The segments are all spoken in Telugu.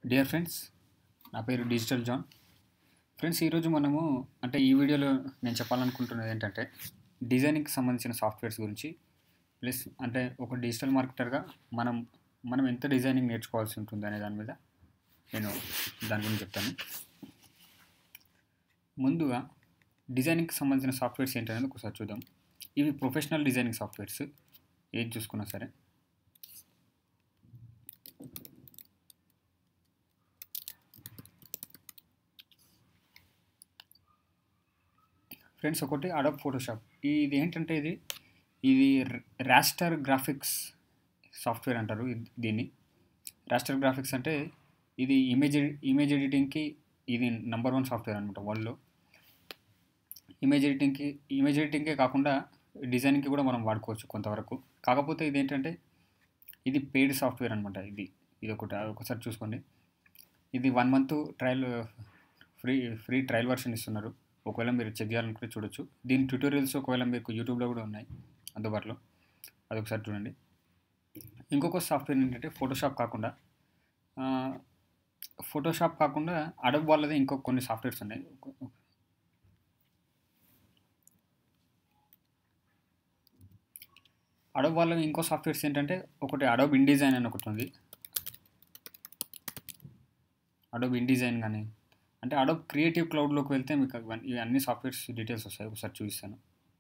డియర్ ఫ్రెండ్స్ నా పేరు డిజిటల్ జాన్ ఫ్రెండ్స్ ఈరోజు మనము అంటే ఈ వీడియోలో నేను చెప్పాలనుకుంటున్నది ఏంటంటే డిజైనింగ్కి సంబంధించిన సాఫ్ట్వేర్స్ గురించి ప్లస్ అంటే ఒక డిజిటల్ మార్కెటర్గా మనం మనం ఎంత డిజైనింగ్ నేర్చుకోవాల్సి ఉంటుంది అనే దాని మీద నేను దాని గురించి చెప్తాను ముందుగా డిజైనింగ్కి సంబంధించిన సాఫ్ట్వేర్స్ ఏంటనేది ఒకసారి చూద్దాం ఇవి ప్రొఫెషనల్ డిజైనింగ్ సాఫ్ట్వేర్స్ ఏది చూసుకున్నా సరే ఫ్రెండ్స్ ఒకటి అడోబ్ ఫోటోషాప్ ఇది ఏంటంటే ఇది ఇది రాస్టర్ గ్రాఫిక్స్ సాఫ్ట్వేర్ అంటారు ఇది- దీన్ని రాస్టర్ గ్రాఫిక్స్ అంటే ఇది ఇమేజ్ ఇమేజ్ ఎడిటింగ్కి ఇది నెంబర్ వన్ సాఫ్ట్వేర్ అనమాట వరల్డ్లో ఇమేజ్ ఎడిటింగ్కి ఇమేజ్ ఎడిటింగ్కే కాకుండా డిజైనింగ్కి కూడా మనం వాడుకోవచ్చు కొంతవరకు కాకపోతే ఇది ఏంటంటే ఇది పెయిడ్ సాఫ్ట్వేర్ అనమాట ఇది ఇది ఒకటి ఒకసారి చూసుకోండి ఇది one month trial free free trial version ఇస్తున్నారు ఒకవేళ మీరు చెక్ చేయాలనుకుంటే చూడొచ్చు దీని ట్యూటోరియల్స్ ఒకవేళ మీకు యూట్యూబ్లో కూడా ఉన్నాయి అందుబాటులో అది ఒకసారి చూడండి ఇంకొక సాఫ్ట్వేర్ ఏంటంటే ఫోటోషాప్ కాకుండా ఫోటోషాప్ కాకుండా అడబ్ వాళ్ళది ఇంకో కొన్ని సాఫ్ట్వేర్స్ ఉన్నాయి అడబ్ వాళ్ళవి ఇంకో సాఫ్ట్వేర్స్ ఏంటంటే ఒకటి అడోబ్ ఇన్డిజైన్ అని ఒకటి ఉంది అడోబ్ ఇన్డిజైన్ కానీ అంటే అడోబ్ క్రియేటివ్ క్లౌడ్లోకి వెళ్తే మీకు ఇవన్నీ ఇవి అన్ని సాఫ్ట్వేర్స్ డీటెయిల్స్ వస్తాయి ఒకసారి చూపిస్తాను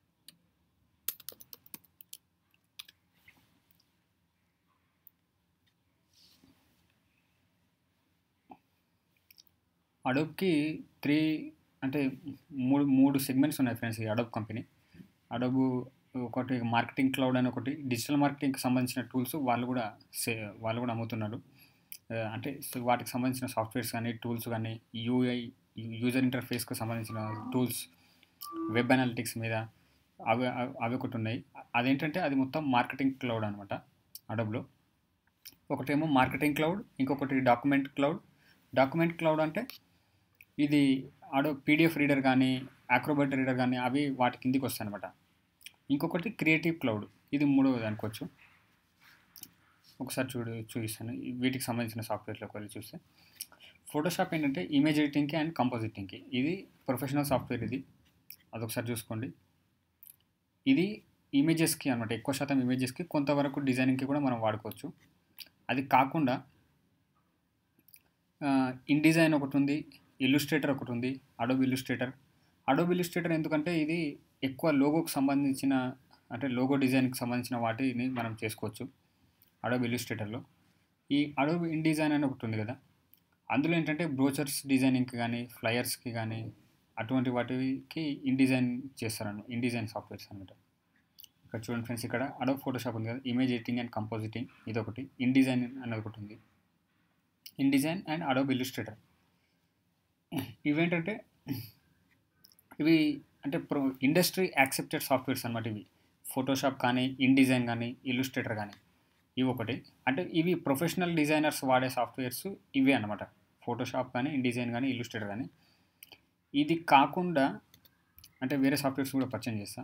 అడోబ్కి త్రీ అంటే మూడు మూడు సెగ్మెంట్స్ ఉన్నాయి ఫ్రెండ్స్ ఈ అడోబ్ కంపెనీ అడోబ్ ఒకటి మార్కెటింగ్ క్లౌడ్ అని ఒకటి డిజిటల్ మార్కెటింగ్కి సంబంధించిన టూల్స్ వాళ్ళు కూడా సే వాళ్ళు కూడా అమ్ముతున్నారు ఆ, అంటే సో వాటికి సంబంధించిన సాఫ్ట్వేర్స్ కానీ టూల్స్ కానీ యూఐ యూజర్ ఇంటర్ఫేస్కి సంబంధించిన టూల్స్ వెబ్ అనాలిటిక్స్ మీద అవి అవి- అవి ఒకటి ఉన్నాయి అదేంటంటే అది మొత్తం మార్కెటింగ్ క్లౌడ్ అనమాట అడబ్లో ఒకటేమో మార్కెటింగ్ క్లౌడ్ ఇంకొకటి డాక్యుమెంట్ క్లౌడ్ డాక్యుమెంట్ క్లౌడ్ అంటే ఇది ఆడో పీడిఎఫ్ రీడర్ కానీ అక్రోబట్ రీడర్ కానీ అవి వాటి కిందికి వస్తాయి అనమాట ఇంకొకటి క్రియేటివ్ క్లౌడ్ ఇది మూడవది అనుకోవచ్చు ఒకసారి చూడు చూపిస్తాను ఈ వీటికి సంబంధించిన సాఫ్ట్వేర్లోకి వెళ్ళి చూస్తే ఫోటోషాప్ ఏంటంటే ఇమేజ్ ఎడిటింగ్కి అండ్ కంపోజిటింగ్కి ఇది ప్రొఫెషనల్ సాఫ్ట్వేర్ ఇది అదొకసారి చూసుకోండి ఇది ఇమేజెస్కి అనమాట ఎక్కువ శాతం ఇమేజెస్కి కొంతవరకు డిజైనింగ్కి కూడా మనం వాడుకోవచ్చు అది కాకుండా ఇన్ డిజైన్ ఒకటి ఉంది ఇల్లుస్ట్రేటర్ ఒకటి ఉంది అడోబ్ ఇల్లుస్ట్రేటర్ అడోబ్ ఇల్లుస్ట్రేటర్ ఎందుకంటే ఇది ఎక్కువ లోగోకి సంబంధించిన అంటే లోగో డిజైన్కి సంబంధించిన వాటిని మనం చేసుకోవచ్చు అడోబ్ ఇల్లుస్ట్రేటర్లో ఈ అడోబ్ ఇన్ డిజైన్ అని ఒకటి ఉంది కదా అందులో ఏంటంటే బ్రోచర్స్ డిజైనింగ్కి కానీ ఫ్లయర్స్కి కానీ అటువంటి వాటికి ఇన్ డిజైన్ చేస్తారన్న ఇన్ డిజైన్ సాఫ్ట్వేర్స్ అనమాట ఇక్కడ చూడండి ఫ్రెండ్స్ ఇక్కడ అడోబ్ ఫోటోషాప్ ఉంది కదా ఇమేజ్ ఎడిటింగ్ అండ్ కంపోజిటింగ్ ఇది ఒకటి ఇన్ డిజైన్ అనేది ఒకటి ఉంది InDesign and Adobe Illustrator ఇవేంటంటే ఇవి అంటే ప్రో ఇండస్ట్రీ యాక్సెప్టెడ్ సాఫ్ట్వేర్స్ అనమాట ఇవి ఫోటోషాప్ కానీ ఇన్ డిజైన్ కానీ ఇల్లుస్ట్రేటర్ కానీ ఇవి ఒకటి అంటే ఇవి ప్రొఫెషనల్ డిజైనర్స్ వాడే సాఫ్ట్వేర్స్ ఇవే అనమాట ఫోటోషాప్ కానీ ఇన్ డిజైన్ కానీ ఇల్లుస్ట్రేటర్ కానీ ఇది కాకుండా అంటే వేరే సాఫ్ట్వేర్స్ కూడా పరిచయం చేస్తా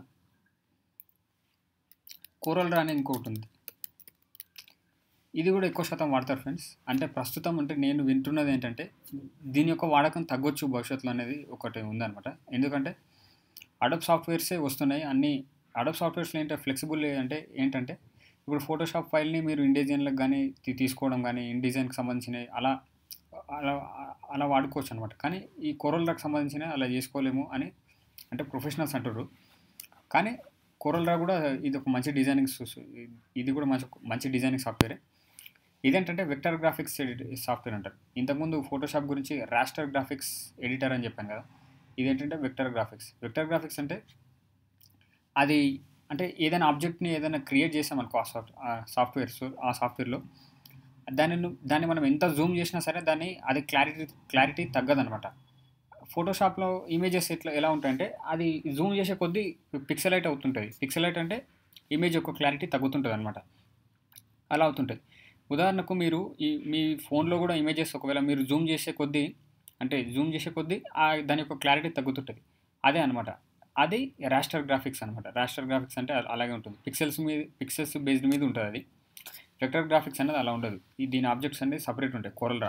కోరల్ రా అనేది ఇంకొకటి ఉంది ఇది కూడా ఎక్కువ శాతం వాడతారు ఫ్రెండ్స్ అంటే ప్రస్తుతం అంటే నేను వింటున్నది ఏంటంటే దీని యొక్క వాడకం తగ్గొచ్చు భవిష్యత్తులో అనేది ఒకటి ఉందన్నమాట ఎందుకంటే అడబ్ సాఫ్ట్వేర్సే వస్తున్నాయి అన్ని అడబ్ సాఫ్ట్వేర్స్లో ఏంటంటే ఫ్లెక్సిబుల్ అంటే ఏంటంటే ఇప్పుడు ఫోటోషాప్ ఫైల్ని మీరు ఇండిజైన్లకు కానీ తీ- తీసుకోవడం కానీ ఇండిజైన్కి సంబంధించినవి అలా అలా అలా వాడుకోవచ్చు అనమాట కానీ ఈ కొరల్రాకి సంబంధించిన అలా చేసుకోలేము అని అంటే ప్రొఫెషనల్స్ అంటారు కానీ కొరల్రా కూడా ఇది ఒక మంచి డిజైనింగ్ ఇది కూడా మంచి మంచి డిజైనింగ్ సాఫ్ట్వేరే ఇదేంటంటే వెక్టర్ గ్రాఫిక్స్ సాఫ్ట్వేర్ అంటారు ఇంతకుముందు ఫోటోషాప్ గురించి రాస్టర్ గ్రాఫిక్స్ ఎడిటర్ అని చెప్పాను కదా ఇదేంటంటే వెక్టర్ గ్రాఫిక్స్ వెక్టర్ గ్రాఫిక్స్ అంటే అది అంటే ఏదైనా ఆబ్జెక్ట్ని ఏదైనా క్రియేట్ చేసామనుకో ఆ సాఫ్ట్ ఆ సాఫ్ట్వేర్స్ ఆ సాఫ్ట్వేర్లో దాన్ని ను- దాన్ని మనం ఎంత జూమ్ చేసినా సరే దాన్ని అది క్లారిటీ క్లారిటీ తగ్గదనమాట ఫోటోషాప్లో ఇమేజెస్ ఎట్లా ఎలా ఉంటాయంటే అది జూమ్ చేసే కొద్దీ పిక్సలైట్ అవుతుంటుంది పిక్సలైట్ అంటే ఇమేజ్ యొక్క క్లారిటీ తగ్గుతుంటుంది అనమాట అలా అవుతుంటుంది ఉదాహరణకు మీరు ఈ మీ ఫోన్లో కూడా ఇమేజెస్ ఒకవేళ మీరు జూమ్ చేసే కొద్దీ అంటే జూమ్ చేసే కొద్దీ ఆ దాని యొక్క క్లారిటీ తగ్గుతుంటుంది అదే అనమాట అది రాస్టర్ గ్రాఫిక్స్ అనమాట రాస్టర్ గ్రాఫిక్స్ అంటే అ- అలాగే ఉంటుంది పిక్సెల్స్ మీద పిక్సెల్స్ బేస్డ్ మీద ఉంటుంది అది వెక్టర్ గ్రాఫిక్స్ అనేది అలా ఉండదు ఈ దీని ఆబ్జెక్ట్స్ అనేది సపరేట్ ఉంటాయి కోరల్ రా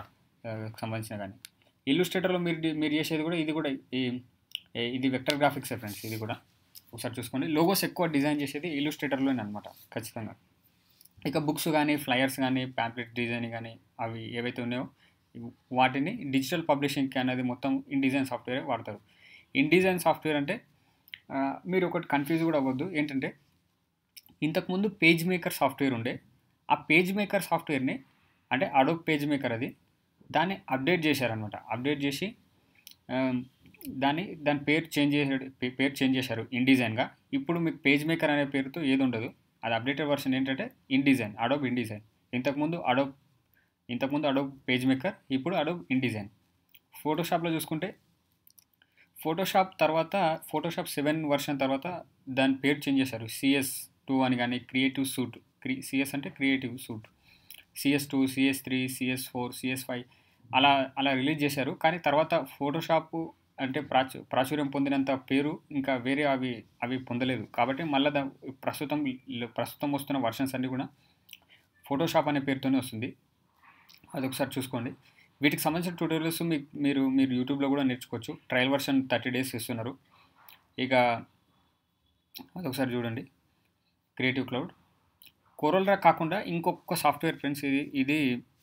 సంబంధించిన కానీ ఇల్లుస్ట్రేటర్లో మీరు డి- మీరు చేసేది కూడా ఇది కూడా ఈ- ఈ- ఇది వెక్టర్ గ్రాఫిక్స్ ఫ్రెండ్స్ ఇది కూడా ఒకసారి చూసుకోండి లోగోస్ ఎక్కువ డిజైన్ చేసేది ఇల్లుస్ట్రేటర్లోనే అనమాట ఖచ్చితంగా ఇక బుక్స్ కానీ ఫ్లయర్స్ కానీ ప్యాంప్లెట్ డిజైన్ కానీ అవి ఏవైతే ఉన్నాయో వాటిని డిజిటల్ పబ్లిషింగ్కి అనేది మొత్తం ఇన్డిజైన్ సాఫ్ట్వేర్ వాడతారు ఇన్డిజైన్ సాఫ్ట్వేర్ అంటే ఆ, మీరు ఒకటి కన్ఫ్యూజ్ కూడా అవ్వద్దు ఏంటంటే ఇంతకుముందు పేజ్ మేకర్ సాఫ్ట్వేర్ ఉండే ఆ పేజ్ మేకర్ సాఫ్ట్వేర్ని అంటే అడోబ్ పేజ్ మేకర్ అది దాన్ని అప్డేట్ చేశారనమాట అప్డేట్ చేసి ఆ, దాన్ని దాని పేరు చేంజ్ చేసాడు పే- పేరు చేంజ్ చేశారు ఇన్డిజైన్గా ఇప్పుడు మీకు పేజ్ మేకర్ అనే పేరుతో ఏది ఉండదు అది అప్డేటెడ్ వర్షన్ ఏంటంటే ఇన్డిజైన్ అడోబ్ ఇన్డిజైన్ ఇంతకుముందు అడోబ్ ఇంతకుముందు అడోబ్ పేజ్ మేకర్ ఇప్పుడు అడోబ్ ఇన్డిజైన్ ఫోటోషాప్లో చూసుకుంటే ఫోటోషాప్ తర్వాత ఫోటోషాప్ సెవెన్ వర్షన్ తర్వాత దాని పేరు చేంజ్ చేశారు సిఎస్ టూ అని కానీ క్రియేటివ్ సూట్ క్రి సిఎస్ అంటే creative suite CS two CS three CS four CS five అలా అలా రిలీజ్ చేశారు కానీ తర్వాత ఫోటోషాప్ అంటే ప్రాచు ప్రాచుర్యం పొందినంత పేరు ఇంకా వేరే అవి అవి పొందలేదు కాబట్టి మళ్ళీ దా ప్రస్తుతం ప్రస్తుతం వస్తున్న వర్షన్స్ అన్నీ కూడా ఫోటోషాప్ అనే పేరుతోనే వస్తుంది అది ఒకసారి చూసుకోండి వీటికి సంబంధించిన ట్యూటోరియల్స్ మీకు మీరు మీరు యూట్యూబ్లో కూడా నేర్చుకోవచ్చు ట్రయల్ వర్షన్ థర్టీ డేస్ ఇస్తున్నారు ఇక అది ఒకసారి చూడండి క్రియేటివ్ క్లౌడ్ కోరల్రా కాకుండా ఇంకొక సాఫ్ట్వేర్ ఫ్రెండ్స్ ఇది ఇది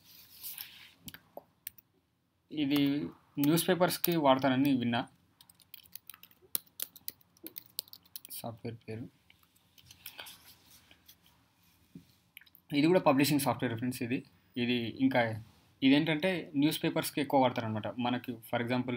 ఇది న్యూస్ పేపర్స్కి వాడతారని విన్నా సాఫ్ట్వేర్ పేరు ఇది కూడా పబ్లిషింగ్ సాఫ్ట్వేర్ ఫ్రెండ్స్ ఇది ఇది ఇంకా ఇదేంటంటే న్యూస్ పేపర్స్కి ఎక్కువ వాడతారనమాట మనకి ఫర్ ఎగ్జాంపుల్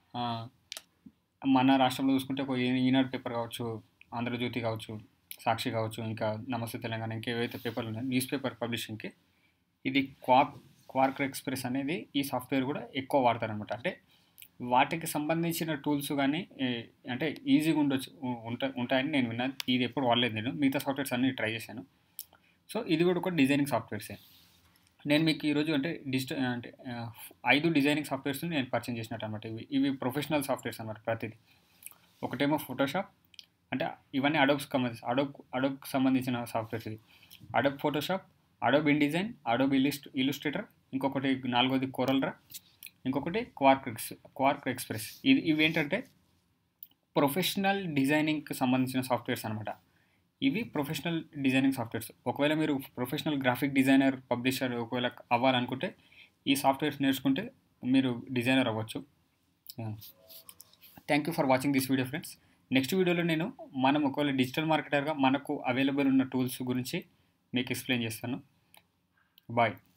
మన రాష్ట్రంలో చూసుకుంటే ఒక ఈ- ఈనాడు పేపర్ కావచ్చు ఆంధ్రజ్యోతి కావచ్చు సాక్షి కావచ్చు ఇంకా నమస్తే తెలంగాణ ఇంకా ఏవైతే పేపర్లు ఉన్నాయో న్యూస్ పేపర్ పబ్లిషింగ్కి ఇది క్వాక్ క్వార్క్ ఎక్స్ప్రెస్ అనేది ఈ సాఫ్ట్వేర్ కూడా ఎక్కువ వాడతారనమాట అంటే వాటికి సంబంధించిన టూల్స్ కానీ ఏ- అంటే ఈజీగా ఉండొచ్చు ఉ- ఉంటా ఉంటాయని నేను విన్నాను ఇది ఎప్పుడు వాడలేదు నేను మిగతా సాఫ్ట్వేర్స్ అన్ని ట్రై చేశాను సో ఇది కూడా ఒక డిజైనింగ్ సాఫ్ట్వేర్సే నేను మీకు ఈరోజు అంటే డిజిటల్ అంటే ఆ, ఐదు డిజైనింగ్ సాఫ్ట్వేర్స్ నేను పరిచయం చేసినట్టు అనమాట ఇవి ఇవి ప్రొఫెషనల్ సాఫ్ట్వేర్స్ అనమాట ప్రతిదీ ఒకటేమో ఫోటోషాప్ అంటే ఇవన్నీ అడోబ్స్ సంబంధించి అడోబ్ అడోబ్కి సంబంధించిన సాఫ్ట్వేర్స్ ఇవి Adobe Photoshop Adobe InDesign Adobe ఇలిస్ట్ ఇలుస్ట్రేటర్ ఇంకొకటి నాలుగోది కోరల్రా ఇంకొకటి క్వార్క్ ఎక్స్ క్వార్క్ ఎక్స్ప్రెస్ ఇది ఇవి ఏంటంటే ప్రొఫెషనల్ డిజైనింగ్కి సంబంధించిన సాఫ్ట్వేర్స్ అనమాట ఇవి ప్రొఫెషనల్ డిజైనింగ్ సాఫ్ట్వేర్స్ ఒకవేళ మీరు ప్రొఫెషనల్ గ్రాఫిక్ డిజైనర్ పబ్లిషర్ ఒకవేళ అవ్వాలనుకుంటే ఈ సాఫ్ట్వేర్స్ నేర్చుకుంటే మీరు డిజైనర్ అవ్వచ్చు thank you for watching this video friends next వీడియోలో నేను మనం ఒకవేళ డిజిటల్ మార్కెటర్గా మనకు అవైలబుల్ ఉన్న టూల్స్ గురించి మీకు ఎక్స్ప్లెయిన్ చేస్తాను బాయ్